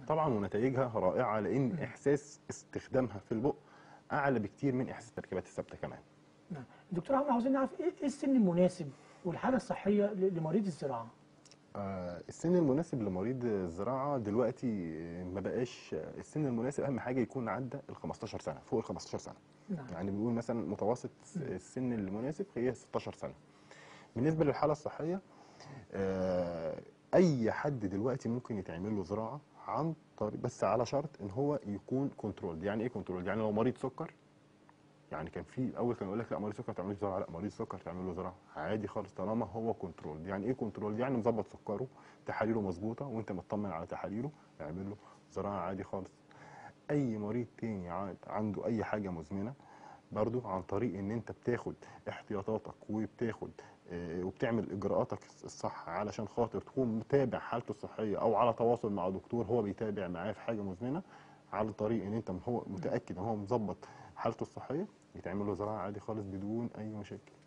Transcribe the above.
طبعا ونتائجها رائعه لان احساس استخدامها في البق اعلى بكتير من احساس التركيبات الثابته كمان نعم دكتور عمرو عاوزين نعرف ايه إيه السن المناسب والحاله الصحيه ل- لمريض الزراعه آه، السن المناسب لمريض الزراعه دلوقتي آه، ما بقاش آه، السن المناسب اهم حاجه يكون عدى ال 15 سنه فوق ال 15 سنه نعم. يعني بنقول مثلا متوسط السن المناسب هي 16 سنه بالنسبه للحاله الصحيه آه، اي حد دلوقتي ممكن يتعمل له زراعه عن طريق بس على شرط ان هو يكون كنترول يعني ايه كنترول يعني لو مريض سكر يعني كان في الاول كان يقول لك لا مريض سكر تعمل له زراعه لا مريض سكر تعمل له زراعه عادي خالص طالما هو كنترول يعني ايه كنترول يعني مظبط سكره تحاليله مظبوطه وانت مطمن على تحاليله اعمل له زراعه عادي خالص اي مريض تاني ع- عنده اي حاجه مزمنه برضو عن طريق ان انت بتاخد احتياطاتك وبتاخد آه، وبتعمل اجراءاتك الصح علشان خاطر تكون متابع حالته الصحيه او على تواصل مع دكتور هو بيتابع معاه في حاجه مزمنه على طريق ان انت هو متاكد ان هو مظبط حالته الصحيه يتعمل له زراعه عادي خالص بدون اي مشاكل